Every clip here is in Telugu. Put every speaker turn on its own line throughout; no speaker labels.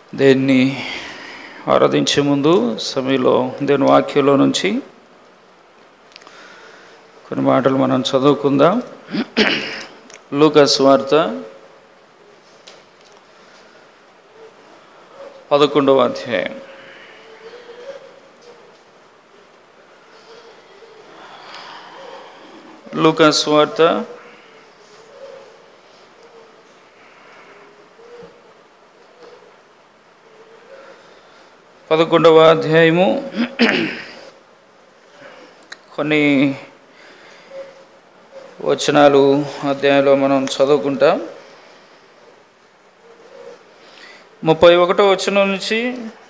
దేన్ని ఆరాధించే ముందు సమయంలో దేని వాక్యంలో నుంచి కొన్ని మాటలు మనం చదువుకుందాం లూకాస్ వార్త పదకొండవ అధ్యాయం లూకాస్ వార్త పదకొండవ అధ్యాయము కొన్ని వచనాలు అధ్యాయంలో మనం చదువుకుంటాం ముప్పై ఒకటో వచనం నుంచి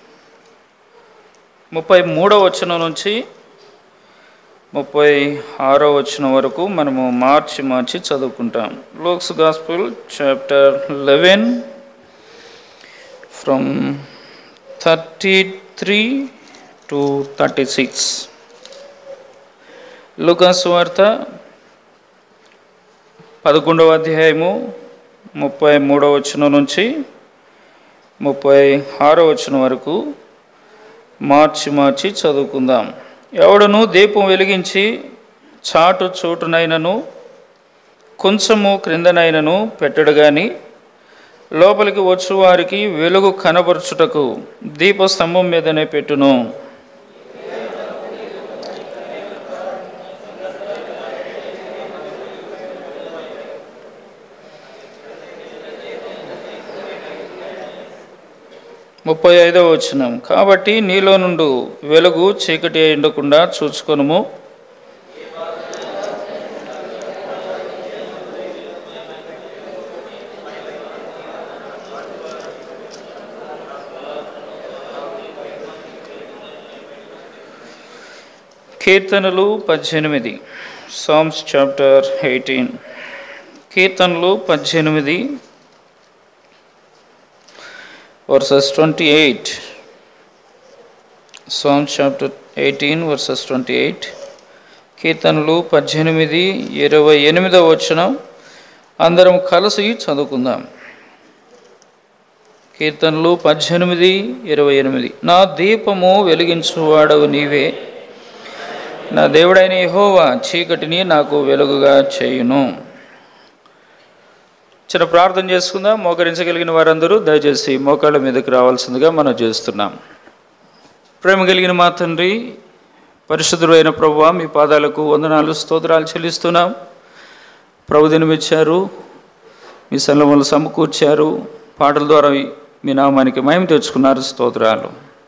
ముప్పై మూడో వచనం నుంచి ముప్పై ఆరో వచనం వరకు మనము మార్చి మార్చి చదువుకుంటాం Luke's gospel chapter eleven from thirty three to thirty six లుకాస్ వార్త పదకొండవ అధ్యాయము ముప్పై మూడవ వచనం నుంచి ముప్పై ఆరో వచనం వరకు మార్చి మార్చి చదువుకుందాం ఎవడను దీపం వెలిగించి చాటు చోటునైనను కొంచెము క్రిందనైనను పెట్టడు గాని లోపలికి వచ్చు వారికి వెలుగు కనబరుచుటకు దీపస్తంభం మీదనే పెట్టును ముప్పై ఐదవ వచనం కాబట్టి నీలో నుండు వెలుగు చీకటి అయి ఉండకుండా చూచుకొనుము కీర్తనలు పద్దెనిమిది సామ్స్ చాప్టర్ ఎయిటీన్ కీర్తనలు పద్దెనిమిది verses twenty eight Psalms chapter eighteen verses twenty eight కీర్తనలు పద్దెనిమిది ఇరవై ఎనిమిదవ వచనం అందరం కలిసి చదువుకుందాం కీర్తనలు పద్దెనిమిది ఇరవై ఎనిమిది నా దీపము వెలిగించువాడవు నీవే నా దేవుడైన యెహోవా చీకటిని నాకు వెలుగుగా చేయును చిన్న ప్రార్థన చేసుకుందాం మోకరించగలిగిన వారందరూ దయచేసి మోకాళ్ళ మీదకి రావాల్సిందిగా మనం చేస్తున్నాం ప్రేమ కలిగిన మా తండ్రి పరిశుద్ధుడు అయిన ప్రభువ మీ పాదాలకు వందనాలు స్తోత్రాలు చెల్లిస్తున్నాం ప్రభు దినమిచ్చారు మీ సల్లములు సమకూర్చారు పాటల ద్వారా మీ నామానికి మహిమ తెచ్చుకున్నారు స్తోత్రాలు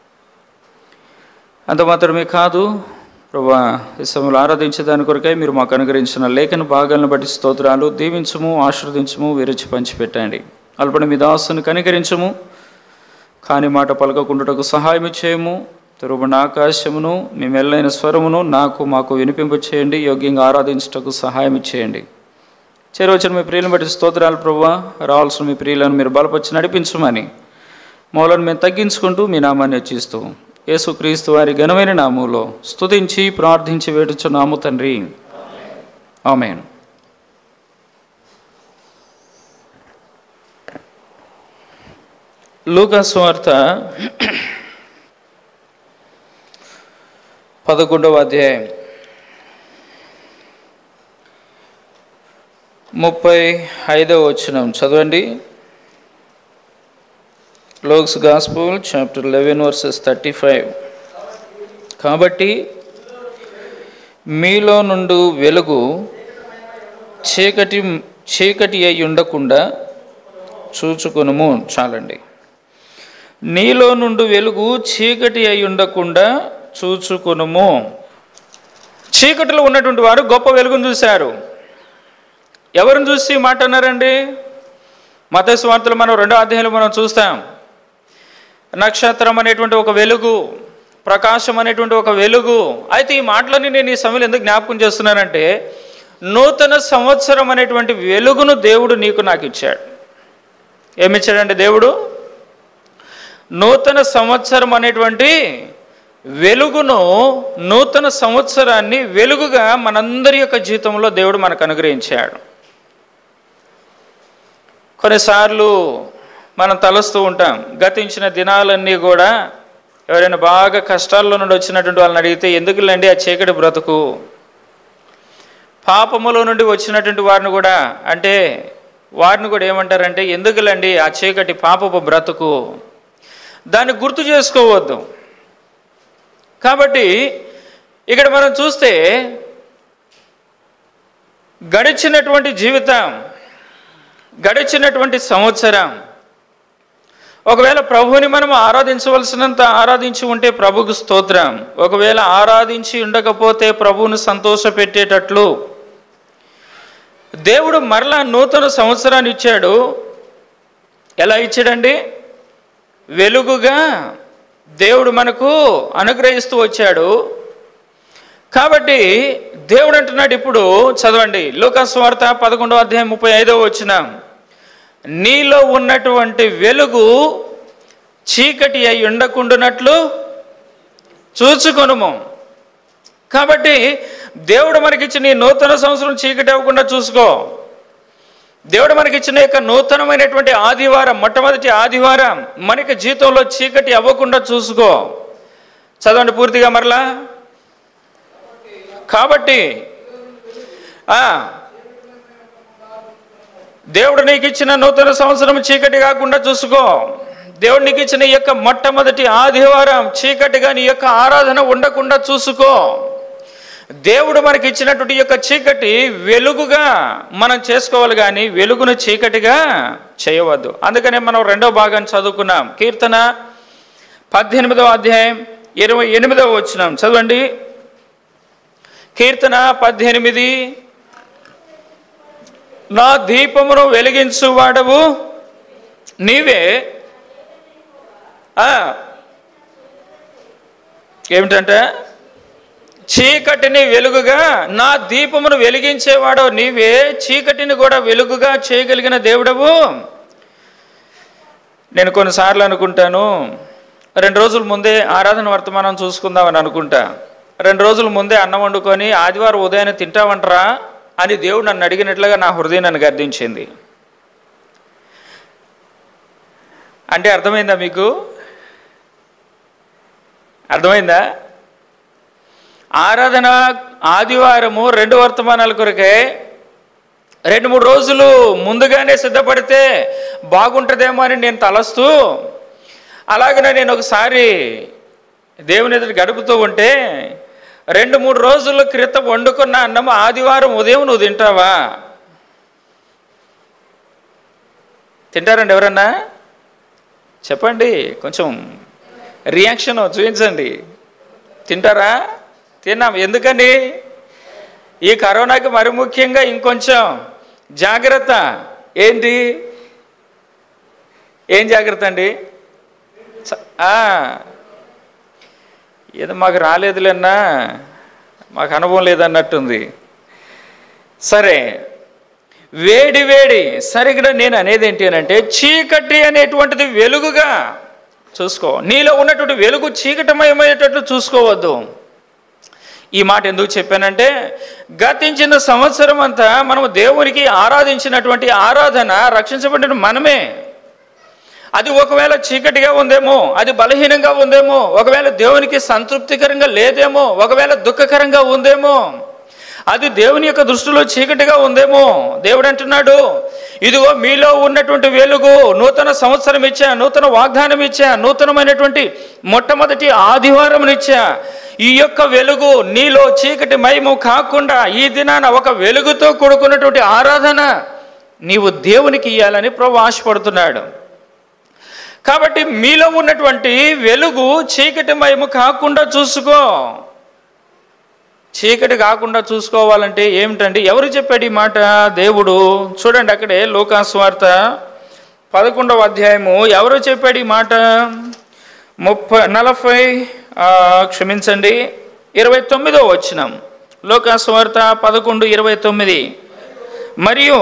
అంత మాత్రమే కాదు ప్రభా ఈ సమయంలో ఆరాధించే దాని కొరకై మీరు మాకు అనుగ్రహించిన లేఖన భాగాలను బట్టి స్తోత్రాలు దీవించము ఆశీర్వదించము విరచి పంచిపెట్టండి అల్పడి మీ దాసుని కనికరించము కాని మాట పలకకుండుటకు సహాయం చేయము తిరుగుబడిన ఆకాశమును మీ మెల్లైన స్వరమును నాకు మాకు వినిపింప చేయండి యోగ్యంగా ఆరాధించుటకు సహాయం చేయండి చేరవచ్చిన మీ ప్రియులను బట్టి స్తోత్రాలు ప్రభు రావాల్సిన మీ ప్రియులను మీరు బలపరిచి నడిపించమని మౌలను మేము తగ్గించుకుంటూ మీ నామాన్ని హెచ్చిస్తూ యేసుక్రీస్తు వారి ఘనమైన నామంలో స్తుతించి ప్రార్థించి వేడుచున్నాము తండ్రి ఆమెన్ లూకాస్ వార్త పదకొండవ అధ్యాయం ముప్పై ఐదవ వచనం చదవండి Luke's gospel chapter eleven verses thirty five కాబట్టి మీలో నుండి వెలుగు చీకటి చీకటి అయి ఉండకుండా చూచుకొనుము చాలండి నీలో నుండి వెలుగు చీకటి అయి ఉండకుండా చూచుకొనుము చీకటిలో ఉన్నటువంటి వారు గొప్ప వెలుగును చూశారు ఎవరిని చూసి మాట అన్నారండి మత స్వార్థలు మనం రెండో అధ్యాయంలో మనం చూస్తాం నక్షత్రం అనేటువంటి ఒక వెలుగు ప్రకాశం అనేటువంటి ఒక వెలుగు అయితే ఈ మాటలని నేను ఈ సమయంలో ఎందుకు జ్ఞాపకం చేస్తున్నానంటే నూతన సంవత్సరం అనేటువంటి వెలుగును దేవుడు నీకు నాకు ఇచ్చాడు ఏమిచ్చాడంటే దేవుడు నూతన సంవత్సరం అనేటువంటి వెలుగును నూతన సంవత్సరాన్ని వెలుగుగా మనందరి యొక్క జీవితంలో దేవుడు మనకు అనుగ్రహించాడు కొన్నిసార్లు మనం తలుస్తూ ఉంటాం గతించిన దినాలన్నీ కూడా ఎవరైనా బాగా కష్టాల్లో నుండి వచ్చినటువంటి వాళ్ళని అడిగితే ఎందుకులేండి ఆ చీకటి బ్రతుకు పాపములో నుండి వచ్చినటువంటి వారిని కూడా అంటే వారిని కూడా ఏమంటారంటే ఎందుకులండి ఆ చీకటి పాపపు బ్రతుకు దాన్ని గుర్తు చేసుకోవద్దు కాబట్టి ఇక్కడ మనం చూస్తే గడిచినటువంటి జీవితం గడిచినటువంటి సంవత్సరం ఒకవేళ ప్రభువుని మనం ఆరాధించవలసినంత ఆరాధించి ఉంటే ప్రభుకు స్తోత్రం ఒకవేళ ఆరాధించి ఉండకపోతే ప్రభువును సంతోషపెట్టేటట్లు దేవుడు మరలా నూతన సంవత్సరాన్ని ఇచ్చాడు ఎలా ఇచ్చాడండి వెలుగుగా దేవుడు మనకు అనుగ్రహిస్తూ వచ్చాడు కాబట్టి దేవుడు అంటున్నాడు ఇప్పుడు చదవండి లూకాస్ వార్త పదకొండవ అధ్యాయం ముప్పై ఐదవ వచ్చిన నీలో ఉన్నటువంటి వెలుగు చీకటి అయి ఉండకుండానట్లు చూచుకొనుము కాబట్టి దేవుడు మనకిచ్చిన ఈ నూతన సంవత్సరం చీకటి అవ్వకుండా చూసుకో దేవుడు మనకిచ్చిన యొక్క నూతనమైనటువంటి ఆదివారం మొట్టమొదటి ఆదివారం మనకి జీవితంలో చీకటి అవ్వకుండా చూసుకో చదవండి పూర్తిగా మరలా కాబట్టి ఆ, దేవుడు నీకు ఇచ్చిన నూతన సంవత్సరం చీకటి కాకుండా చూసుకో దేవుడు నీకు ఇచ్చిన ఈ యొక్క మొట్టమొదటి ఆదివారం చీకటిగా నీ యొక్క ఆరాధన ఉండకుండా చూసుకో దేవుడు మనకి ఇచ్చినటువంటి ఈ యొక్క చీకటి వెలుగుగా మనం చేసుకోవాలి కానీ వెలుగును చీకటిగా చేయవద్దు అందుకనే మనం రెండో భాగాన్ని చదువుకున్నాం కీర్తన పద్దెనిమిదవ అధ్యాయం ఇరవై ఎనిమిదవ వచ్చినాం చదవండి కీర్తన పద్దెనిమిది నా దీపమును వెలిగించువాడవు నీవే ఆ, ఏమిటంటే చీకటిని వెలుగుగా నా దీపమును వెలిగించేవాడవు నీవే చీకటిని కూడా వెలుగుగా చేయగలిగిన దేవుడవు నేను కొన్నిసార్లు అనుకుంటాను రెండు రోజుల ముందే ఆరాధన వర్తమానం చూసుకుందామని అనుకుంటా రెండు రోజుల ముందే అన్నం వండుకొని ఆదివారం ఉదయాన్నే తింటామంటరా అని దేవుడు నన్ను అడిగినట్లుగా నా హృదయం నన్ను గర్దించింది అంటే అర్థమైందా మీకు అర్థమైందా ఆరాధన ఆదివారము రెండు వర్తమానాల కొరకే రెండు మూడు రోజులు ముందుగానే సిద్ధపడితే బాగుంటుందేమో అని నేను తలస్తూ అలాగనే నేను ఒకసారి దేవుని ఎదురు గడుపుతూ ఉంటే రెండు మూడు రోజుల క్రితం వండుకున్న అన్నం ఆదివారం ఉదయం నువ్వు తింటావా తింటారండి ఎవరన్నా చెప్పండి కొంచెం రియాక్షన్ చూపించండి తింటారా తిన్నాం ఎందుకని ఈ కరోనాకి మరి ముఖ్యంగా ఇంకొంచెం జాగ్రత్త ఏంటి ఏం జాగ్రత్త అండి చ- ఆ, ఏదో మాకు రాలేదులేన్నా మాకు అనుభవం లేదన్నట్టుంది సరే వేడి వేడి సరే ఇక్కడ నేను అనేది ఏంటి అని అంటే చీకటి అనేటువంటిది వెలుగుగా చూసుకో నీలో ఉన్నటువంటి వెలుగు చీకటమయమయ్యేటట్లు చూసుకోవద్దు ఈ మాట ఎందుకు చెప్పానంటే గతించిన సంవత్సరం అంతా మనము దేవునికి ఆరాధించినటువంటి ఆరాధన రక్షించబడిన మనమే అది ఒకవేళ చీకటిగా ఉందేమో అది బలహీనంగా ఉందేమో ఒకవేళ దేవునికి సంతృప్తికరంగా లేదేమో ఒకవేళ దుఃఖకరంగా ఉందేమో అది దేవుని యొక్క దృష్టిలో చీకటిగా ఉందేమో దేవుడు అంటున్నాడు ఇదిగో మీలో ఉన్నటువంటి వెలుగు నూతన సంవత్సరం ఇచ్చా నూతన వాగ్దానం ఇచ్చా నూతనమైనటువంటి మొట్టమొదటి ఆదివారం ఇచ్చా ఈ యొక్క వెలుగు నీలో చీకటి మయము కాకుండా ఈ దినాన ఒక వెలుగుతో కూడుకున్నటువంటి ఆరాధన నీవు దేవునికి ఇవ్వాలని ప్రభు ఆశపడుతున్నాడు కాబట్టి మీలో ఉన్నటువంటి వెలుగు చీకటి మయము కాకుండా చూసుకో చీకటి కాకుండా చూసుకోవాలంటే ఏమిటండి ఎవరు చెప్పాడు ఈ మాట దేవుడు చూడండి అక్కడే లోకాస్వార్త పదకొండవ అధ్యాయము ఎవరు చెప్పాడు ఈ మాట ముప్పై నలభై ఆ, క్షమించండి ఇరవై తొమ్మిదో వచ్చినాం లోకాస్వార్త పదకొండు ఇరవై తొమ్మిది మరియు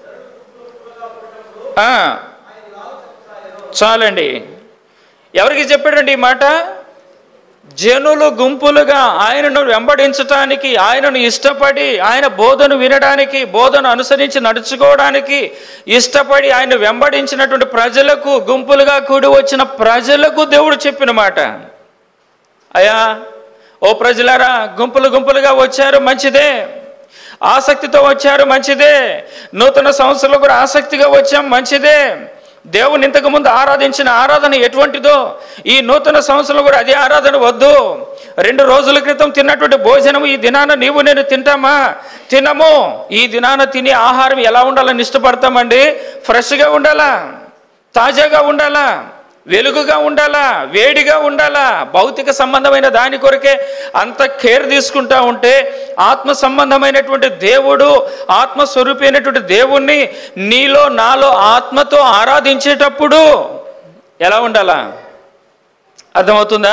ఆ, చాలండి ఎవరికి చెప్పాడండి ఈ మాట జనులు గుంపులుగా ఆయనను వెంబడించటానికి ఆయనను ఇష్టపడి ఆయన బోధను వినడానికి బోధను అనుసరించి నడుచుకోవడానికి ఇష్టపడి ఆయన వెంబడించినటువంటి ప్రజలకు గుంపులుగా కూడి వచ్చిన ప్రజలకు దేవుడు చెప్పిన మాట అయ్యా ఓ ప్రజలారా గుంపులు గుంపులుగా వచ్చారు మంచిదే ఆసక్తితో వచ్చారు మంచిదే నూతన సంవత్సరంలో కూడా ఆసక్తిగా వచ్చాం మంచిదే దేవుని ఇంతకు ముందు ఆరాధించిన ఆరాధన ఎటువంటిదో ఈ నూతన సంవత్సరంలో కూడా అదే ఆరాధన వద్దు రెండు రోజుల క్రితం తిన్నటువంటి భోజనం ఈ దినాన నీవు నేను తింటామా తినము ఈ దినాన తినే ఆహారం ఎలా ఉండాలని ఇష్టపడతామండి ఫ్రెష్గా ఉండాలా తాజాగా ఉండాలా వెలుగుగా ఉండాలా వేడిగా ఉండాలా భౌతిక సంబంధమైన దాని కొరకే అంత కేర్ తీసుకుంటా ఉంటే ఆత్మ సంబంధమైనటువంటి దేవుడు ఆత్మస్వరూపి అయినటువంటి దేవుణ్ణి నీలో నాలో ఆత్మతో ఆరాధించేటప్పుడు ఎలా ఉండాలా అర్థమవుతుందా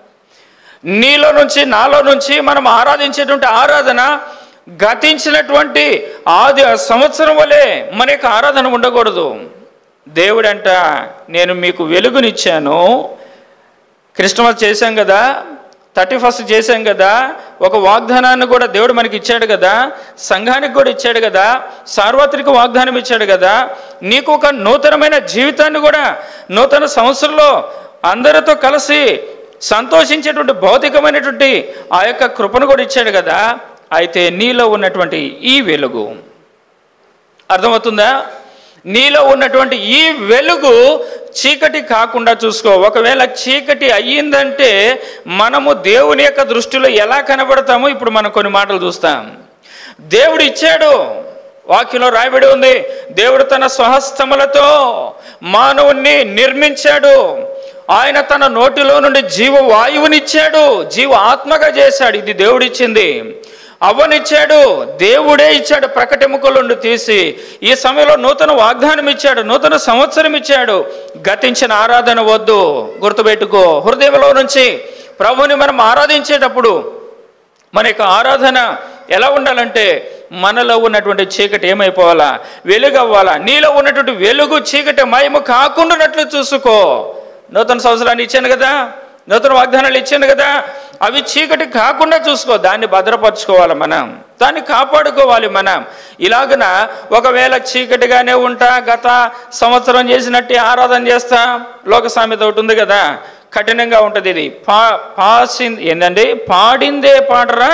నీలో నుంచి నాలో నుంచి మనం ఆరాధించేటువంటి ఆరాధన గతించినటువంటి ఆది సంవత్సరం వలె మన యొక్క ఆరాధన ఉండకూడదు దేవుడంట నేను మీకు వెలుగునిచ్చాను క్రిస్టమస్ చేశాం కదా థర్టీ ఫస్ట్ చేశాం కదా ఒక వాగ్దానాన్ని కూడా దేవుడు మనకి ఇచ్చాడు కదా సంఘానికి కూడా ఇచ్చాడు కదా సార్వత్రిక వాగ్దానం ఇచ్చాడు కదా నీకు ఒక నూతనమైన జీవితాన్ని కూడా నూతన సంవత్సరంలో అందరితో కలిసి సంతోషించేటువంటి భౌతికమైనటువంటి ఆ యొక్క కృపను కూడా ఇచ్చాడు కదా అయితే నీలో ఉన్నటువంటి ఈ వెలుగు అర్థమవుతుందా నీలో ఉన్నటువంటి ఈ వెలుగు చీకటి కాకుండా చూసుకో ఒకవేళ చీకటి అయ్యిందంటే మనము దేవుని యొక్క దృష్టిలో ఎలా కనబడతామో ఇప్పుడు మనం కొన్ని మాటలు చూస్తాం దేవుడు ఇచ్చాడు వాక్యంలో రాయబడి ఉంది దేవుడు తన స్వహస్తములతో మానవుణ్ణి నిర్మించాడు ఆయన తన నోటిలో నుండి జీవ వాయువునిచ్చాడు జీవ ఆత్మగా చేశాడు ఇది దేవుడిచ్చింది అవ్వనిచ్చాడు దేవుడే ఇచ్చాడు ప్రకటెముకల నుండి తీసి ఈ సమయంలో నూతన వాగ్దానం ఇచ్చాడు నూతన సంవత్సరం ఇచ్చాడు గతించిన ఆరాధన వద్దు గుర్తుపెట్టుకో హృదయంలో నుంచి ప్రభుని మనం ఆరాధించేటప్పుడు మన యొక్క ఆరాధన ఎలా ఉండాలంటే మనలో ఉన్నటువంటి చీకటి ఏమైపోవాలా వెలుగు అవ్వాలా నీలో ఉన్నటువంటి వెలుగు చీకటి మయము కాకుండానట్లు చూసుకో నూతన సంవత్సరాన్ని ఇచ్చాను కదా నూతన వాగ్దానాలు ఇచ్చాను కదా అవి చీకటి కాకుండా చూసుకో దాన్ని భద్రపరచుకోవాలి మనం దాన్ని కాపాడుకోవాలి మనం ఇలాగన ఒకవేళ చీకటిగానే ఉంటా గత సంవత్సరం చేసినట్టు ఆరాధన చేస్తా లోక సామెత ఒకటి ఉంది కదా కఠినంగా ఉంటుంది ఇది పా పాసింది ఏంటండి పాడిందే పాడరా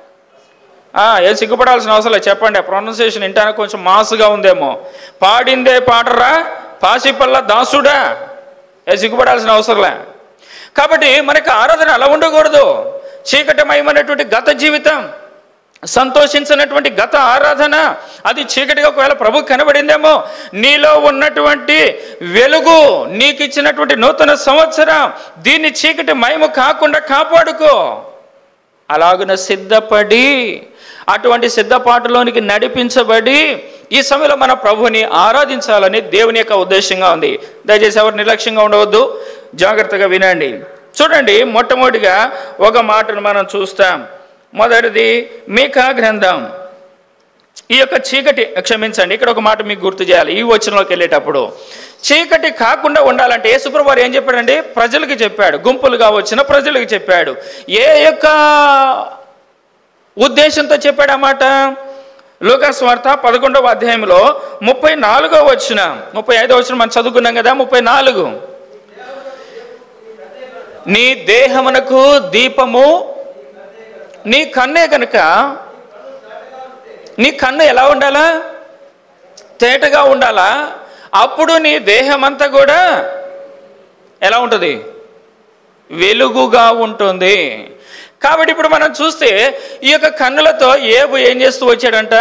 ఆ, ఏం సిగ్గుపడాల్సిన అవసరం లేదు చెప్పండి ఆ ప్రొనౌన్సియేషన్ వింటానికి కొంచెం మాసుగా ఉందేమో పాడిందే పాడరా పాసిపల్ల దాసుడా ఏ సిగ్గుపడాల్సిన అవసరంలే కాబట్టి మనకి ఆరాధన అలా ఉండకూడదు చీకటమయమైనటువంటి గత జీవితం సంతోషించినటువంటి గత ఆరాధన అది చీకటిగా ఒకవేళ ప్రభు కనబడిందేమో నీలో ఉన్నటువంటి వెలుగు నీకు ఇచ్చినటువంటి నూతన సంవత్సరం దీన్ని చీకటి మయము కాకుండా కాపాడుకో అలాగున సిద్ధపడి అటువంటి సిద్ధపాటులోనికి నడిపించబడి ఈ సమయంలో మన ప్రభుని ఆరాధించాలని దేవుని యొక్క ఉద్దేశంగా ఉంది దయచేసి ఎవరు నిర్లక్ష్యంగా ఉండవద్దు జాగ్రత్తగా వినండి చూడండి మొట్టమొదటిగా ఒక మాటను మనం చూస్తాం మొదటిది మీకా గ్రంథం ఈ యొక్క చీకటి క్షమించండి ఇక్కడ ఒక మాట మీకు గుర్తు చేయాలి ఈ వచనంలోకి వెళ్ళేటప్పుడు చీకటి కాకుండా ఉండాలంటే యేసుప్రభు వారు ఏం చెప్పాడండి ప్రజలకి చెప్పాడు గుంపులుగా వచ్చిన ప్రజలకు చెప్పాడు ఏ యొక్క ఉద్దేశంతో చెప్పాడు ఆ మాట లూకాస్ వార్త పదకొండవ అధ్యాయంలో ముప్పై నాలుగో వచ్చిన ముప్పై ఐదో వచ్చిన మనం చదువుకున్నాం కదా ముప్పై నాలుగు నీ దేహమునకు దీపము నీ కన్నే కనుక నీ కన్ను ఎలా ఉండాలా తేటగా ఉండాలా అప్పుడు నీ దేహం అంతా కూడా ఎలా ఉంటుంది వెలుగుగా ఉంటుంది కాబట్టి ఇప్పుడు మనం చూస్తే ఈ యొక్క కన్నులతో ఏబు ఏం చేస్తూ వచ్చాడంట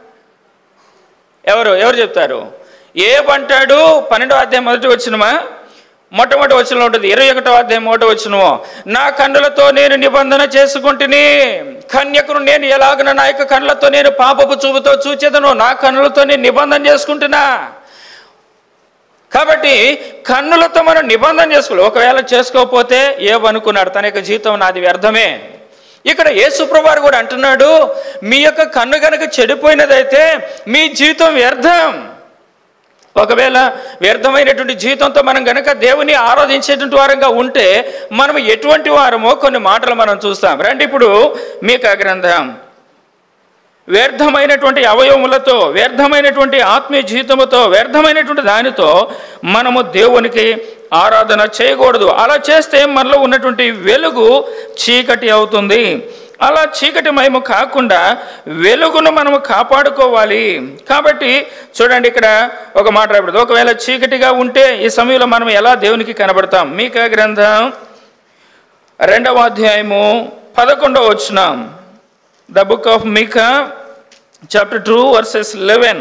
ఎవరు ఎవరు చెప్తారు ఏబు అంటాడు పన్నెండో అధ్యాయం మొదటి వచ్చినమా మొట్టమొదటి వచ్చిన ఉంటుంది ఇరవై ఒకటో అధ్యాయం మొదటి వచ్చినమో నా కన్నులతో నేను నిబంధన చేసుకుంటుని కన్యకును నేను ఎలాగన నా యొక్క కన్నులతో నేను పాపపు చూపుతో చూచేదను నా కన్నులతో నేను నిబంధన చేసుకుంటున్నా కాబట్టి కన్నులతో మనం నిబంధన చేసుకోవాలి ఒకవేళ చేసుకోకపోతే ఏమనుకున్నాడు తన యొక్క జీవితం నాది వ్యర్థమే ఇక్కడ యేసుప్రభువారు కూడా అంటున్నాడు మీ యొక్క కన్ను కనుక చెడిపోయినదైతే మీ జీవితం వ్యర్థం ఒకవేళ వ్యర్థమైనటువంటి జీవితంతో మనం గనక దేవుని ఆరాధించేటువంటి వారంగా ఉంటే మనం ఎటువంటి వారమో కొన్ని మాటలు మనం చూస్తాం రండి ఇప్పుడు మీకా గ్రంథం వ్యర్థమైనటువంటి అవయవములతో వ్యర్థమైనటువంటి ఆత్మీయ జీవితముతో వ్యర్థమైనటువంటి దానితో మనము దేవునికి ఆరాధన చేయకూడదు అలా చేస్తే మనలో ఉన్నటువంటి వెలుగు చీకటి అవుతుంది అలా చీకటి మయము కాకుండా వెలుగును మనము కాపాడుకోవాలి కాబట్టి చూడండి ఇక్కడ ఒక మాట రాబడదు ఒకవేళ చీకటిగా ఉంటే ఈ సమయంలో మనం ఎలా దేవునికి కనబడతాం మీకా గ్రంథం రెండవ అధ్యాయము పదకొండవ వచ్చినాం the book of Micah chapter two verses eleven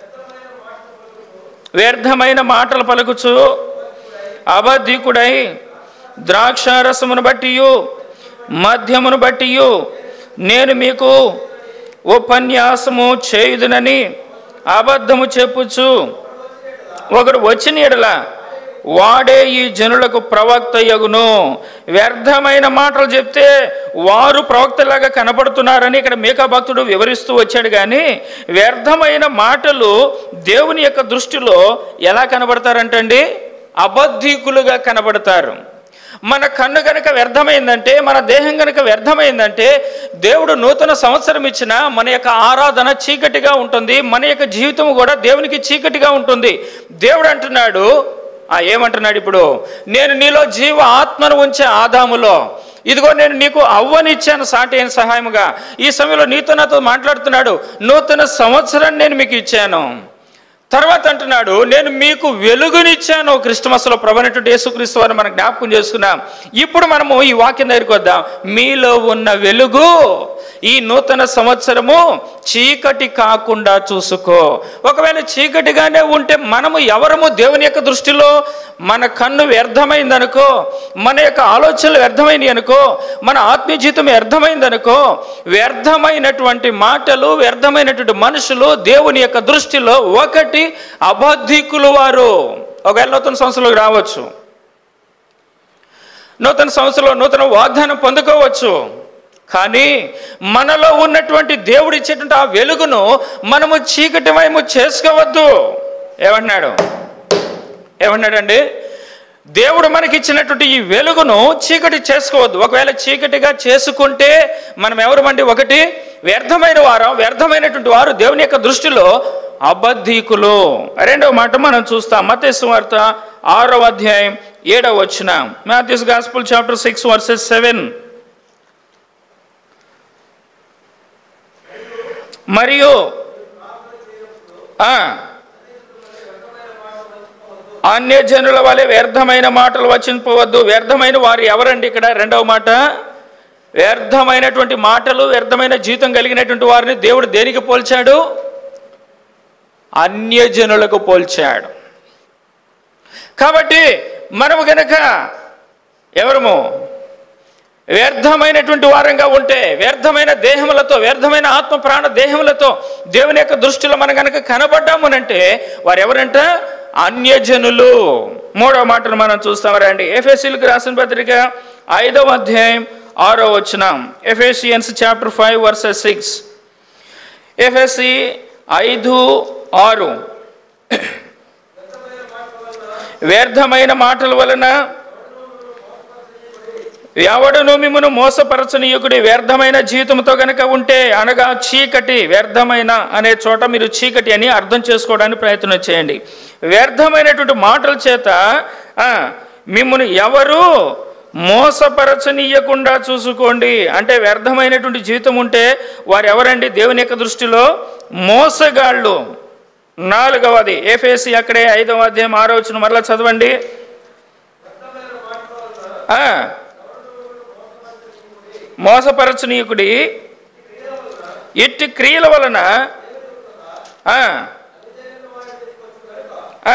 వ్యర్థమైన మాటలు పలుకుచు అబద్ధికుడై ద్రాక్షారసమును బట్టియు మద్యమును బట్టియు నేను మీకు ఉపన్యాసము చేయుదునని అబద్ధము చెప్పుచు ఒకడు వచ్చిన ఎడల వాడే ఈ జనులకు ప్రవక్త యగును వ్యర్థమైన మాటలు చెప్తే వారు ప్రవక్తలాగా కనపడుతున్నారని ఇక్కడ మేకా భక్తుడు వివరిస్తూ వచ్చాడు కానీ వ్యర్థమైన మాటలు దేవుని యొక్క దృష్టిలో ఎలా కనబడతారంటండి అబద్ధికులుగా కనబడతారు మన కన్ను కనుక వ్యర్థమైందంటే మన దేహం కనుక వ్యర్థమైందంటే దేవుడు నూతన సంవత్సరం ఇచ్చిన మన యొక్క ఆరాధన చీకటిగా ఉంటుంది మన యొక్క జీవితం కూడా దేవునికి చీకటిగా ఉంటుంది దేవుడు అంటున్నాడు ఆ ఏమంటున్నాడు ఇప్పుడు నేను నీలో జీవ ఆత్మను ఉంచే ఆదాములో ఇదిగో నేను నీకు అవ్వనిచ్చాను సాటి అయిన సహాయముగా ఈ సమయంలో నీతో నాతో మాట్లాడుతున్నాడు నూతన సంవత్సరాన్ని నేను మీకు ఇచ్చాను తర్వాత అంటున్నాడు నేను మీకు వెలుగునిచ్చాను క్రిస్టమస్లో ప్రభనటువంటి యేసుక్రీస్తు వారిని మనం జ్ఞాపకం చేసుకున్నాం ఇప్పుడు మనము ఈ వాక్యం దగ్గరికి వద్దాం మీలో ఉన్న వెలుగు ఈ నూతన సంవత్సరము చీకటి కాకుండా చూసుకో ఒకవేళ చీకటిగానే ఉంటే మనము ఎవరము దేవుని యొక్క దృష్టిలో మన కన్ను వ్యర్థమైందనుకో మన యొక్క ఆలోచనలు వ్యర్థమైనవి అనుకో మన ఆత్మీయ జీవితం వ్యర్థమైందనుకో వ్యర్థమైనటువంటి మాటలు వ్యర్థమైనటువంటి మనుషులు దేవుని యొక్క దృష్టిలో ఒకటి అబద్ధికులు వారు ఒకవేళ నూతన సంవత్సరంలోకి రావచ్చు నూతన సంవత్సరంలో నూతన వాగ్దానం పొందుకోవచ్చు కానీ మనలో ఉన్నటువంటి దేవుడు ఇచ్చేటువంటి ఆ వెలుగును మనము చీకటిమయము చేసుకోవద్దు ఏమన్నాడు ఏమన్నాడండి దేవుడు మనకి ఇచ్చినటువంటి ఈ వెలుగును చీకటి చేసుకోవద్దు ఒకవేళ చీకటిగా చేసుకుంటే మనం ఎవరమండి ఒకటి వ్యర్థమైన వారం వ్యర్థమైనటువంటి వారు దేవుని యొక్క దృష్టిలో అబద్ధీకులు రెండవ మాట మనం చూస్తాం మతేసు వార్త ఆరవ అధ్యాయం ఏడవ వచ్చిన Matthew's gospel chapter six verses seven మరియు ఆ, అన్యజనుల వలె వ్యర్థమైన మాటలు వచింపవద్దు వ్యర్థమైన వారు ఎవరండి ఇక్కడ రెండవ మాట వ్యర్థమైనటువంటి మాటలు వ్యర్థమైన జీవితం కలిగినటువంటి వారిని దేవుడు దేనికి పోల్చాడు అన్యజనులకు పోల్చాడు కాబట్టి మనము గనక ఎవరము వ్యర్థమైనటువంటి వారంగా ఉంటే వ్యర్థమైన దేహములతో వ్యర్థమైన ఆత్మ ప్రాణ దేహములతో దేవుని యొక్క దృష్టిలో మనం కనుక కనబడ్డామునంటే వారు ఎవరంట అన్యజనులు మూడవ మాటను మనం చూస్తాం రండి ఎఫ్ఎస్సీలకు రాసిన పత్రిక ఐదవ అధ్యాయం ఆరో వచనం Ephesians chapter five verses six ఎఫ్ఎస్సి ఐదు ఆరు వ్యర్థమైన మాటల వలన ఎవడును మిమ్మను మోసపరచనీయకుడి వ్యర్థమైన జీవితంతో గనక ఉంటే అనగా చీకటి వ్యర్థమైన అనే చోట మీరు చీకటి అని అర్థం చేసుకోవడానికి ప్రయత్నం చేయండి వ్యర్థమైనటువంటి మాటల చేత ఆ, మిమ్మల్ని ఎవరు మోసపరచనీయకుండా చూసుకోండి అంటే వ్యర్థమైనటువంటి జీవితం ఉంటే వారు ఎవరండి దేవుని యొక్క దృష్టిలో మోసగాళ్ళు నాలుగవది ఏఫేసి అక్కడే ఐదవ అధ్యాయం ఆరో వచ్చిన మరలా చదవండి ఆ, మోసపరచనీయకుడి ఇట్టి క్రియల వలన ఆ, ఆ,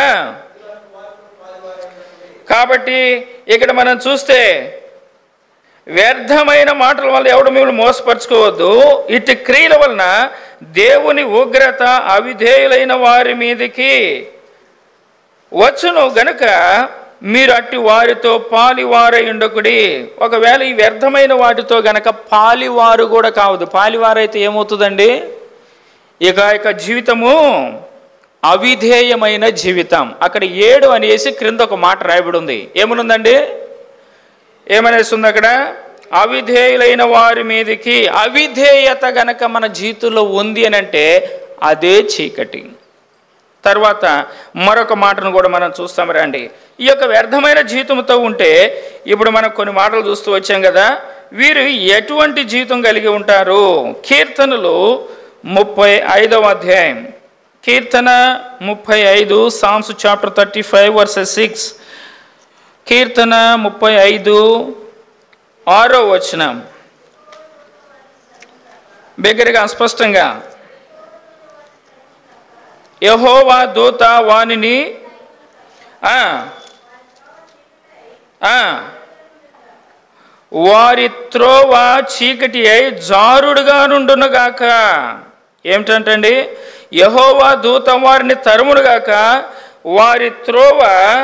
కాబట్టి ఇక్కడ మనం చూస్తే వ్యర్థమైన మాటల వల్ల ఎవడు మిమ్మల్ని మోసపరుచుకోవద్దు ఇట్టి క్రియల వలన దేవుని ఉగ్రత అవిధేయులైన వారి మీదకి వచ్చును గనుక మీరు అట్టి వారితో పాలివారై ఉండకుడి ఒకవేళ ఈ వ్యర్థమైన వాటితో గనక పాలివారు కూడా కావద్దు పాలివారైతే ఏమవుతుందండి ఇక ఇక జీవితము అవిధేయమైన జీవితం అక్కడ ఏడు అనేసి క్రింద ఒక మాట రాయబడి ఉంది ఏమనుందండి ఏమనేసి ఉంది అక్కడ అవిధేయులైన వారి మీదకి అవిధేయత గనక మన జీవితంలో ఉంది అని అంటే అదే చీకటి తర్వాత మరొక మాటను కూడా మనం చూస్తాం రండి ఈ యొక్క వ్యర్థమైన జీవితంతో ఉంటే ఇప్పుడు మనం కొన్ని మాటలు చూస్తూ వచ్చాం కదా వీరు ఎటువంటి జీవితం కలిగి ఉంటారు కీర్తనలు ముప్పై ఐదవ అధ్యాయం కీర్తన ముప్పై ఐదు Psalms chapter thirty five verses six కీర్తన ముప్పై ఐదు ఆరో వచనం బిగ్గరగా స్పష్టంగా యహోవా దూత వానిని ఆ, ఆ, వారి త్రోవ చీకటి అయి జారుడుగా నుండునుగాక ఏమిటంటండి యహోవా దూత వారిని తరుమునుగాక వారి త్రోవ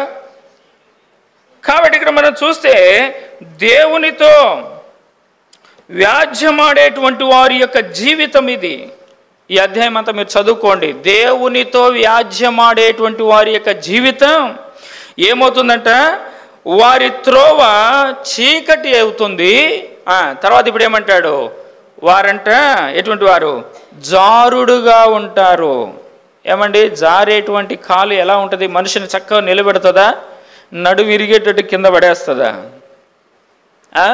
కాబట్టి ఇక్కడ మనం చూస్తే దేవునితో వ్యాజ్యమాడేటువంటి వారి యొక్క జీవితం ఇది ఈ అధ్యాయం అంతా మీరు చదువుకోండి దేవునితో వ్యాజ్యమాడేటువంటి వారి యొక్క జీవితం ఏమవుతుందంట వారి త్రోవ చీకటి అవుతుంది ఆ, తర్వాత ఇప్పుడు ఏమంటాడు వారంట ఎటువంటి వారు జారుడుగా ఉంటారు ఏమండి జారేటువంటి కాలు ఎలా ఉంటుంది మనిషిని చక్కగా నిలబెడుతుందా నడు విరిగేటట్టు కింద పడేస్తుందా ఆ?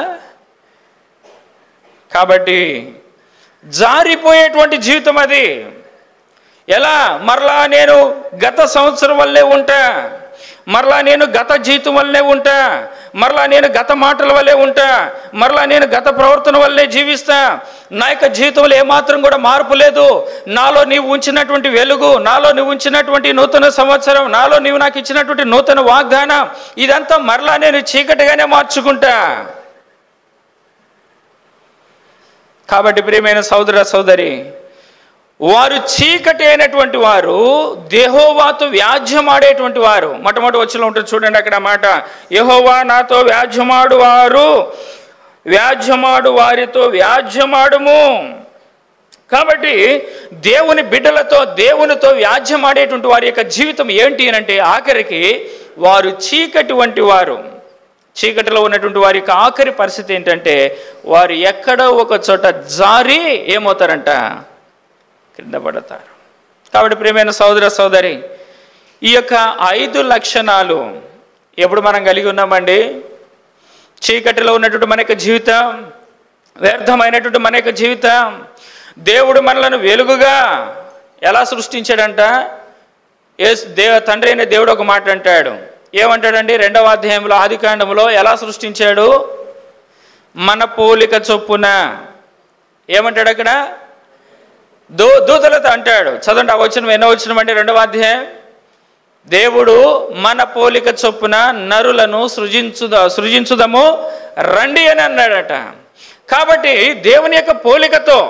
కాబట్టి జారిపోయేటువంటి జీవితం అది ఎలా మరలా నేను గత సంవత్సరం వల్లే ఉంటా మరలా నేను గత జీవితం వల్లే ఉంటా మరలా నేను గత మాటల వల్లే ఉంటా మరలా నేను గత ప్రవర్తన వల్లే జీవిస్తా నా యొక్క జీవితంలో ఏమాత్రం కూడా మార్పు లేదు నాలో నీవు ఉంచినటువంటి వెలుగు నాలో నీవు ఉంచినటువంటి నూతన సంవత్సరం నాలో నీవు నాకు ఇచ్చినటువంటి నూతన వాగ్దానం ఇదంతా మరలా నేను చీకటిగానే మార్చుకుంటా కాబట్టి ప్రియమైన సోదర సోదరి వారు చీకటి అయినటువంటి వారు దేహోవాతో వ్యాజ్యమాడేటువంటి వారు మొట్టమొదటి వచ్చిన ఉంటుంది చూడండి అక్కడ మాట యహోవా నాతో వ్యాజ్యమాడు వారు వ్యాజ్యమాడు వారితో వ్యాజ్యమాడుము కాబట్టి దేవుని బిడ్డలతో దేవునితో వ్యాజ్యమాడేటువంటి వారి యొక్క జీవితం ఏంటి అని అంటే ఆఖరికి వారు చీకటి వంటి వారు చీకటిలో ఉన్నటువంటి వారి యొక్క ఆఖరి పరిస్థితి ఏంటంటే వారు ఎక్కడో ఒక చోట జారి ఏమవుతారంట క్రింద పడతారు కాబట్టి ప్రియమైన సోదర సోదరి ఈ యొక్క ఐదు లక్షణాలు ఎప్పుడు మనం కలిగి ఉన్నామండి చీకటిలో ఉన్నటువంటి మన యొక్క జీవితం వ్యర్థమైనటువంటి మన యొక్క జీవితం దేవుడు మనలను వెలుగుగా ఎలా సృష్టించాడంట ఏ దేవ తండ్రి అయిన దేవుడు ఒక మాట అంటాడు ఏమంటాడండి రెండవ అధ్యాయంలో ఆదికాండంలో ఎలా సృష్టించాడు మన పోలిక చొప్పున ఏమంటాడు అక్కడ దూ దూతలతో అంటాడు చదవండి ఆ వచ్చిన ఎన్నో వచ్చిన అండి రెండవ అధ్యాయం దేవుడు మన పోలిక చొప్పున నరులను సృజించుద సృజించుదము రండి అని అన్నాడట కాబట్టి దేవుని యొక్క పోలికతో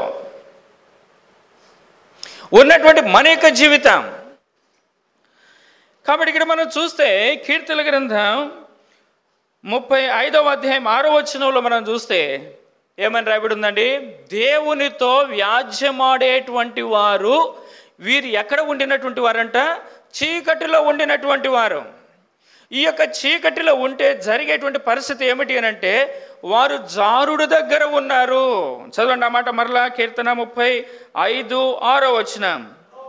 ఉన్నటువంటి మన యొక్క జీవితం కాబట్టి ఇక్కడ మనం చూస్తే కీర్తన గ్రంథం ముప్పై ఐదవ అధ్యాయం ఆరో వచనంలో మనం చూస్తే ఏమని రాయబడి ఉందండి దేవునితో వ్యాజ్యమాడేటువంటి వారు వీరు ఎక్కడ ఉండినటువంటి వారంట చీకటిలో ఉండినటువంటి వారు ఈ యొక్క చీకటిలో ఉంటే జరిగేటువంటి పరిస్థితి ఏమిటి అని అంటే వారు జారుడు దగ్గర ఉన్నారు చదవండి ఆ మాట మరలా కీర్తన ముప్పై ఐదు ఆరో వచనం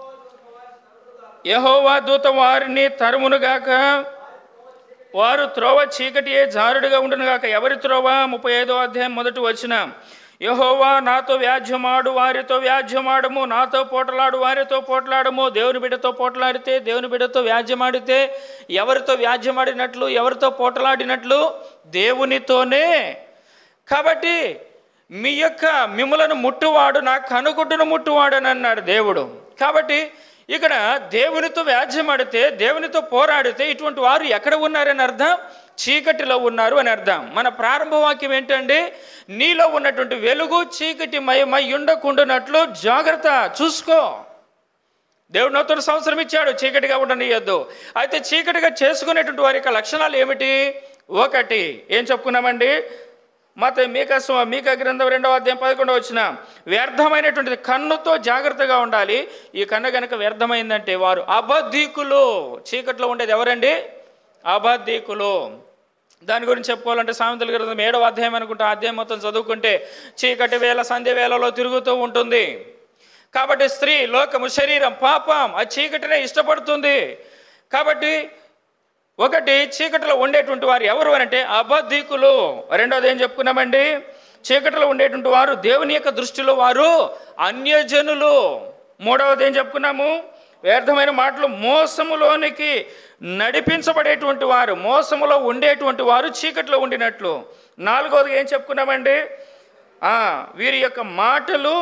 యహోవా దూత వారిని తరుమునుగాక వారు త్రోవ చీకటి జారుడుగా ఉండునుగాక ఎవరి త్రోవ ముప్పై ఐదో అధ్యాయం మొదటి వచ్చిన యహోవా నాతో వ్యాజ్యమాడు వారితో వ్యాజ్యమాడము నాతో పోటలాడు వారితో పోటలాడము దేవుని బిడ్డతో పోటలాడితే దేవుని బిడ్డతో వ్యాజ్యమాడితే ఎవరితో వ్యాజ్యమాడినట్లు ఎవరితో పోటలాడినట్లు దేవునితోనే కాబట్టి మీ యొక్క మిమ్మలను ముట్టువాడు నా కనుగుడ్డును ముట్టువాడు అని అన్నాడు దేవుడు కాబట్టి ఇక్కడ దేవునితో వ్యాజ్యమాడితే దేవునితో పోరాడితే ఇటువంటి వారు ఎక్కడ ఉన్నారని అర్థం చీకటిలో ఉన్నారు అని అర్థం మన ప్రారంభ వాక్యం ఏంటంటే నీలో ఉన్నటువంటి వెలుగు చీకటి మయమై ఉండకుండానట్లు జాగ్రత్త చూసుకో దేవుడు నూతన సంవత్సరం ఇచ్చాడు చీకటిగా ఉండనియద్దు అయితే చీకటిగా చేసుకునేటువంటి వారి యొక్క లక్షణాలు ఏమిటి ఒకటి ఏం చెప్పుకున్నామండి మత మీక స్వ- మీక గ్రంథం రెండవ అధ్యాయం పదకొండవ వచ్చిన వ్యర్థమైనటువంటిది కన్నుతో జాగ్రత్తగా ఉండాలి ఈ కన్ను కనుక వ్యర్థమైందంటే వారు అబద్ధీకులు చీకట్లో ఉండేది ఎవరండి అబద్ధీకులు దాని గురించి చెప్పుకోవాలంటే సామెతల గ్రంథం ఏడవ అధ్యాయం అనుకుంటే ఆ అధ్యాయం మొత్తం చదువుకుంటే చీకటి వేళ సంధ్య వేళలో తిరుగుతూ ఉంటుంది కాబట్టి స్త్రీ లోకము శరీరం పాపం ఆ చీకటినే ఇష్టపడుతుంది కాబట్టి ఒకటి చీకటిలో ఉండేటువంటి వారు ఎవరు అని అంటే అబద్ధీకులు రెండోది ఏం చెప్పుకున్నామండి చీకటిలో ఉండేటువంటి వారు దేవుని యొక్క దృష్టిలో వారు అన్యజనులు మూడవది ఏం చెప్పుకున్నాము వ్యర్థమైన మాటలు మోసములోనికి నడిపించబడేటువంటి వారు మోసములో ఉండేటువంటి వారు చీకటిలో ఉండినట్లు నాలుగవది ఏం చెప్పుకున్నామండి ఆ, వీరి యొక్క మాటలు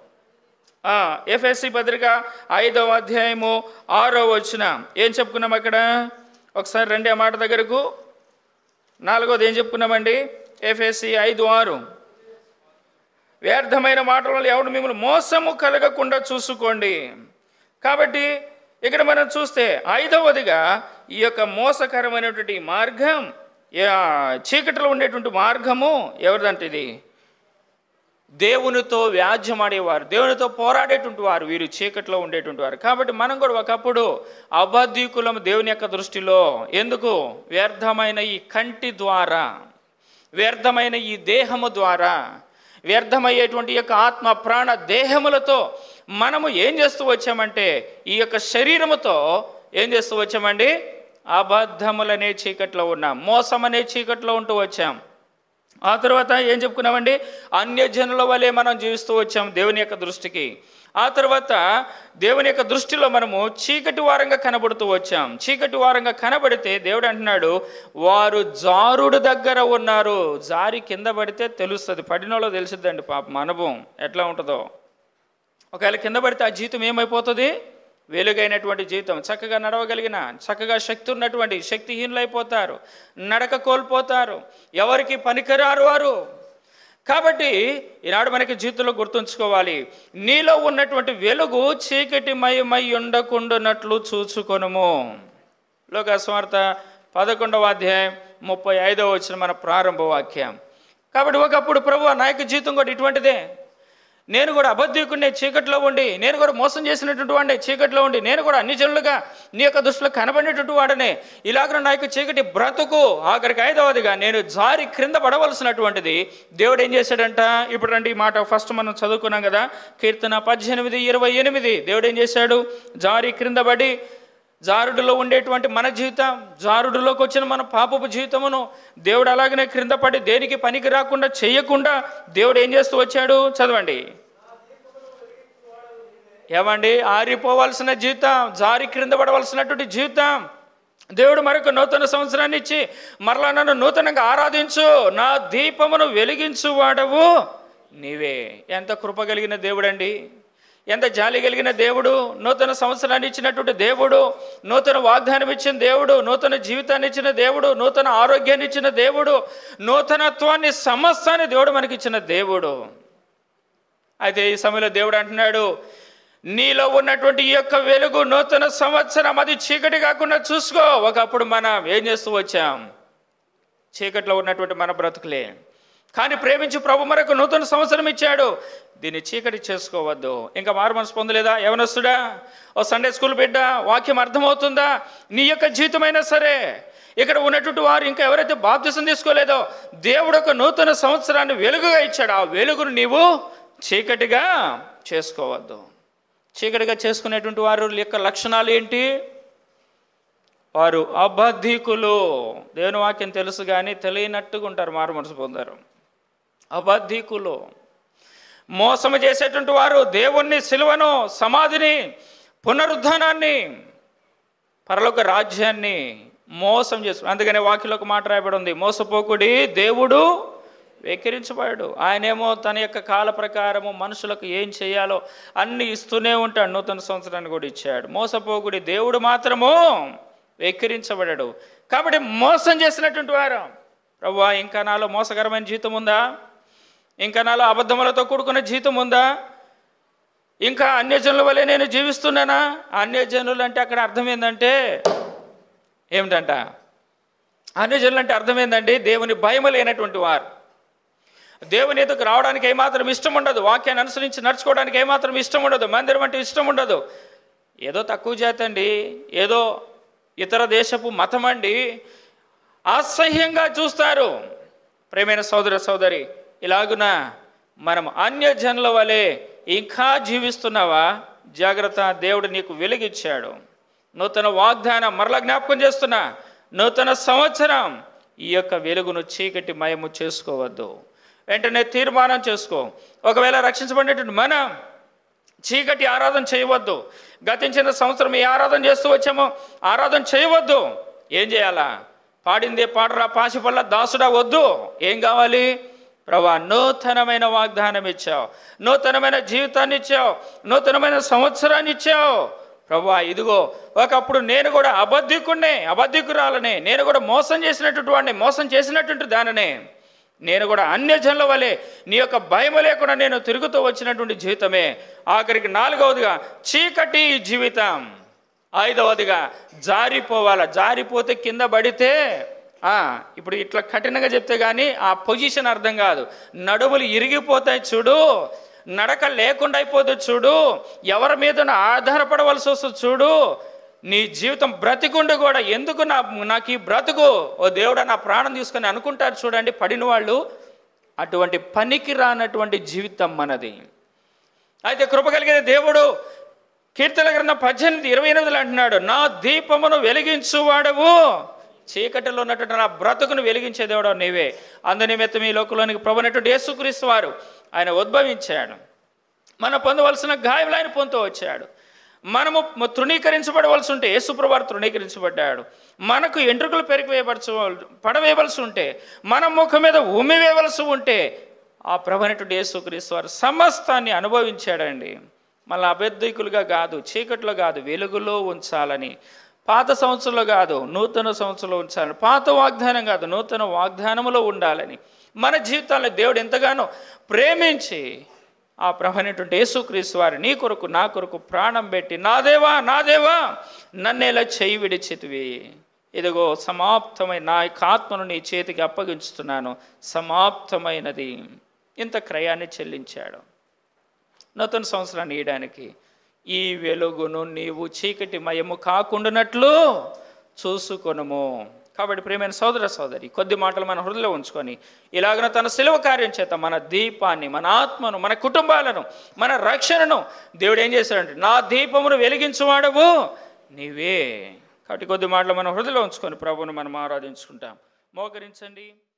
ఎఫ్ఎస్సి పత్రిక ఐదవ అధ్యాయము ఆరో వచ్చిన ఏం చెప్పుకున్నాం అక్కడ ఒకసారి రండి ఆ మాట దగ్గరకు నాలుగోది ఏం చెప్పుకున్నామండి ఎఫ్ఎస్సి ఐదు ఆరు వ్యర్థమైన మాటల వల్ల ఎవడు మిమ్మల్ని మోసము కలగకుండా చూసుకోండి కాబట్టి ఇక్కడ మనం చూస్తే ఐదవదిగా ఈ యొక్క మోసకరమైనటువంటి మార్గం ఆ, చీకటిలో ఉండేటువంటి మార్గము ఎవరిదంటే ఇది దేవునితో వ్యాజ్యమాడేవారు దేవునితో పోరాడేటువంటి వారు వీరు చీకట్లో ఉండేటువంటి వారు కాబట్టి మనం కూడా ఒకప్పుడు అబద్ధీకులం దేవుని యొక్క దృష్టిలో ఎందుకు వ్యర్థమైన ఈ కంటి ద్వారా వ్యర్థమైన ఈ దేహము ద్వారా వ్యర్థమయ్యేటువంటి ఈ యొక్క ఆత్మ ప్రాణ దేహములతో మనము ఏం చేస్తూ వచ్చామంటే ఈ యొక్క శరీరముతో ఏం చేస్తూ వచ్చామండి అబద్ధములనే చీకట్లో ఉన్నాం మోసం అనే చీకట్లో ఉంటూ వచ్చాం ఆ తర్వాత ఏం చెప్పుకున్నామండి అన్యజనుల వలె మనం జీవిస్తూ వచ్చాం దేవుని యొక్క దృష్టికి ఆ తర్వాత దేవుని యొక్క దృష్టిలో మనము చీకటి వారంగా కనబడుతూ వచ్చాం చీకటి వారంగా కనబడితే దేవుడు అంటున్నాడు వారు జారుడు దగ్గర ఉన్నారు జారి కింద పడితే తెలుస్తుంది పడినోళ్ళో తెలిసిద్దండి పాపం అనుభవం ఎట్లా ఉంటుందో ఒకవేళ కింద పడితే ఆ జీవితం ఏమైపోతుంది వెలుగైనటువంటి జీవితం చక్కగా నడవగలిగిన చక్కగా శక్తి ఉన్నటువంటి శక్తిహీనులైపోతారు నడక కోల్పోతారు ఎవరికి పనికిరారు వారు కాబట్టి ఈనాడు మనకి జీవితంలో గుర్తుంచుకోవాలి నీలో ఉన్నటువంటి వెలుగు చీకటిమయమై ఉండకుండానట్లు చూచుకొనుము లోకస్వార్త పదకొండవ అధ్యాయం ముప్పై ఐదవ వచ్చిన మన ప్రారంభ వాక్యం కాబట్టి ఒకప్పుడు ప్రభు నా యొక్క జీవితం కూడా ఇటువంటిదే నేను కూడా అబద్ధికుడిని చీకట్లో ఉండి నేను కూడా మోసం చేసినటువంటి వాడిని చీకట్లో ఉండి నేను కూడా అన్ని జనులుగా నీ యొక్క దృష్టిలో కనబడినటువంటి వాడిని ఇలాగ నా యొక్క చీకటి బ్రతుకు ఆఖరికి ఐదవదిగా నేను జారి క్రింద పడవలసినటువంటిది దేవుడు ఏం చేశాడంట ఇప్పుడు రండి ఈ మాట ఫస్ట్ మనం చదువుకున్నాం కదా కీర్తన పద్దెనిమిది ఇరవై ఎనిమిది దేవుడు ఏం చేశాడు జారి క్రింద పడి జారుడులో ఉండేటువంటి మన జీవితం జారుడులోకి వచ్చిన మన పాపపు జీవితమును దేవుడు అలాగనే క్రింద పడి దేనికి పనికి రాకుండా చేయకుండా దేవుడు ఏం చేస్తూ వచ్చాడు చదవండి ఏమండి ఆరిపోవాల్సిన జీవితం జారి క్రింద పడవలసినటువంటి జీవితం దేవుడు మరొక నూతన సంవత్సరాన్ని ఇచ్చి మరలా నన్ను నూతనంగా ఆరాధించు నా దీపమును వెలిగించు వాడవు నీవే ఎంత కృప కలిగిన దేవుడండి ఎంత జాలి కలిగిన దేవుడు నూతన సంవత్సరాన్ని ఇచ్చినటువంటి దేవుడు నూతన వాగ్దానం ఇచ్చిన దేవుడు నూతన జీవితాన్ని ఇచ్చిన దేవుడు నూతన ఆరోగ్యాన్ని ఇచ్చిన దేవుడు నూతనత్వాన్ని సమస్తాన్ని దేవుడు మనకి ఇచ్చిన దేవుడు అయితే ఈ సమయంలో దేవుడు అంటున్నాడు నీలో ఉన్నటువంటి ఈ యొక్క వెలుగు నూతన సంవత్సరం అది చీకటి కాకుండా చూసుకో ఒకప్పుడు మనం ఏం చేస్తూ వచ్చాం చీకట్లో ఉన్నటువంటి మన బ్రతుకులే కానీ ప్రేమించి ప్రభు మనకు నూతన సంవత్సరం ఇచ్చాడు దీన్ని చీకటి చేసుకోవద్దు ఇంకా మారు మనసు పొందలేదా ఎవనొస్తుడా ఓ సండే స్కూల్ బిడ్డ వాక్యం అర్థమవుతుందా నీ యొక్క జీవితమైనా సరే ఇక్కడ ఉన్నటువంటి వారు ఇంకా ఎవరైతే బాప్తిసం తీసుకోలేదో దేవుడు ఒక నూతన సంవత్సరాన్ని వెలుగుగా ఇచ్చాడు ఆ వెలుగును నీవు చీకటిగా చేసుకోవద్దు చీకటిగా చేసుకునేటువంటి వారు యొక్క లక్షణాలు ఏంటి వారు అబద్ధికులు దేవుని వాక్యం తెలుసు కానీ తెలియనట్టుగా ఉంటారు మారు మనసు పొందారు అబద్ధికులు మోసము చేసేటువంటి వారు దేవుణ్ణి సిలువను సమాధిని పునరుద్ధానాన్ని పరలోక రాజ్యాన్ని మోసం చేసు అందుకనే వాక్యంలో ఒక మాట రాయబడి ఉంది మోసపోకుడి దేవుడు వెక్కిరించబడాడు ఆయనేమో తన యొక్క కాల ప్రకారము మనుషులకు ఏం చేయాలో అన్ని ఇస్తూనే ఉంటాడు నూతన సంవత్సరాన్ని కూడా ఇచ్చాడు మోసపోకుడి దేవుడు మాత్రము వెక్కిరించబడాడు కాబట్టి మోసం చేసినటువంటి వారు ప్రభు ఇంకా నాలో మోసకరమైన జీవితం ఉందా ఇంకా నాలో అబద్ధములతో కూడుకున్న జీవితం ఉందా ఇంకా అన్యజనుల వల్లే నేను జీవిస్తున్నానా అన్యజనులు అంటే అక్కడ అర్థం ఏంటంటే ఏమిటంట అన్యజనులు అంటే అర్థం ఏంటండి దేవుని భయం లేనటువంటి వారు దేవుని ఎదుకు రావడానికి ఏమాత్రం ఇష్టం ఉండదు వాక్యాన్ని అనుసరించి నడుచుకోవడానికి ఏమాత్రం ఇష్టం ఉండదు మందిరం అంటే ఇష్టం ఉండదు ఏదో తక్కువ చేతండి ఏదో ఇతర దేశపు మతం అండి అసహ్యంగా చూస్తారు ప్రేమైన సోదర సోదరి ఇలాగున మనం అన్యజనుల వలె ఇంకా జీవిస్తున్నావా జాగ్రత్త దేవుడు నీకు వెలుగిచ్చాడు నూతన వాగ్దానం మరలా జ్ఞాపకం చేస్తున్నా నూతన సంవత్సరం ఈ యొక్క వెలుగును చీకటి మయము చేసుకోవద్దు వెంటనే తీర్మానం చేసుకో ఒకవేళ రక్షించబడినటువంటి మనం చీకటి ఆరాధన చేయవద్దు గతించిన సంవత్సరం ఏ ఆరాధన చేస్తూ వచ్చామో ఆరాధన చేయవద్దు ఏం చేయాలా పాడిందే పాడరా పాసిపల్ల దాసుడా వద్దు ఏం కావాలి ప్రభా నూతనమైన వాగ్దానం ఇచ్చావు నూతనమైన జీవితాన్ని ఇచ్చావు నూతనమైన సంవత్సరాన్ని ఇచ్చావు ప్రభా ఇదిగో ఒకప్పుడు నేను కూడా అబద్ధికుడినే అబద్ధికురాలనే నేను కూడా మోసం చేసినటువంటి వాడిని మోసం చేసినటువంటి దానినే నేను కూడా అన్యజనుల వలె నీ యొక్క భయం లేకుండా నేను తిరుగుతూ వచ్చినటువంటి జీవితమే ఆఖరికి నాలుగవదిగా చీకటి జీవితం ఐదవదిగా జారిపోవాల జారిపోతే కింద పడితే ఆ, ఇప్పుడు ఇట్లా కఠినంగా చెప్తే కానీ ఆ పొజిషన్ అర్థం కాదు నడుములు ఇరిగిపోతాయి చూడు నడక లేకుండా అయిపోతుంది చూడు ఎవరి మీద ఆధారపడవలసి వస్తుంది చూడు నీ జీవితం బ్రతికుండి కూడా ఎందుకు నా నాకు ఈ బ్రతుకు ఓ దేవుడా నా ప్రాణం తీసుకొని అనుకుంటారు చూడండి పడిన వాళ్ళు అటువంటి పనికి రానటువంటి జీవితం మనది అయితే కృప కలిగిన దేవుడు కీర్తన గ్రంథం పద్దెనిమిది ఇరవై ఎనిమిదిలో అంటున్నాడు నా దీపమును వెలిగించువాడవు చీకటిలో ఉన్నటువంటి నా బ్రతుకును వెలిగించే దేవుడు నీవే అందు నిమిత్తం ఈ లోకంలోనికి ప్రభునటువంటి యేసుక్రీస్తు వారు ఆయన ఉద్భవించాడు మనం పొందవలసిన గాయములు ఆయన పొందుతూ వచ్చాడు మనము మ- తృణీకరించబడవలసి ఉంటే యేసుప్రభారు తృణీకరించబడ్డాడు మనకు ఎంట్రుకలు పెరిగివేయబడచ్చు పడవేయవలసి ఉంటే మన ముఖం మీద ఉమ్మివేయవలసి ఉంటే ఆ ప్రభునటువంటి యేసుక్రీస్తు వారు సమస్తాన్ని అనుభవించాడండి మళ్ళీ అబద్ధకులుగా కాదు చీకట్లో కాదు వెలుగులో ఉంచాలని పాత సంవత్సరంలో కాదు నూతన సంవత్సరంలో ఉంచాలని పాత వాగ్దానం కాదు నూతన వాగ్దానములో ఉండాలని మన జీవితాల్లో దేవుడు ఎంతగానో ప్రేమించి ఆ ప్రభునటువంటి యేసుక్రీస్తు వారు నీ కొరకు నా కొరకు ప్రాణం పెట్టి నా దేవా నా దేవా నన్నేలా చేయి విడిచితివి ఇదిగో సమాప్తమైన నా యొక్క ఆత్మను నీ చేతికి అప్పగించుతున్నాను సమాప్తమైనది ఇంత క్రయాన్ని చెల్లించాడు నూతన సంవత్సరాన్ని ఇయడానికి ఈ వెలుగును నీవు చీకటి మయము కాకుండానట్లు చూసుకొనుము కాబట్టి ప్రియమైన సోదర సోదరి కొద్ది మాటలు మన హృదయలో ఉంచుకొని ఇలాగన తన సెలవు కార్యం చేత మన దీపాన్ని మన ఆత్మను మన కుటుంబాలను మన రక్షణను దేవుడు ఏం చేశాడంటే నా దీపమును వెలిగించువాడవు నీవే కాబట్టి కొద్ది మాటలు మన హృదయలో ఉంచుకొని ప్రభువును మనం ఆరాధించుకుంటాం మోకరించండి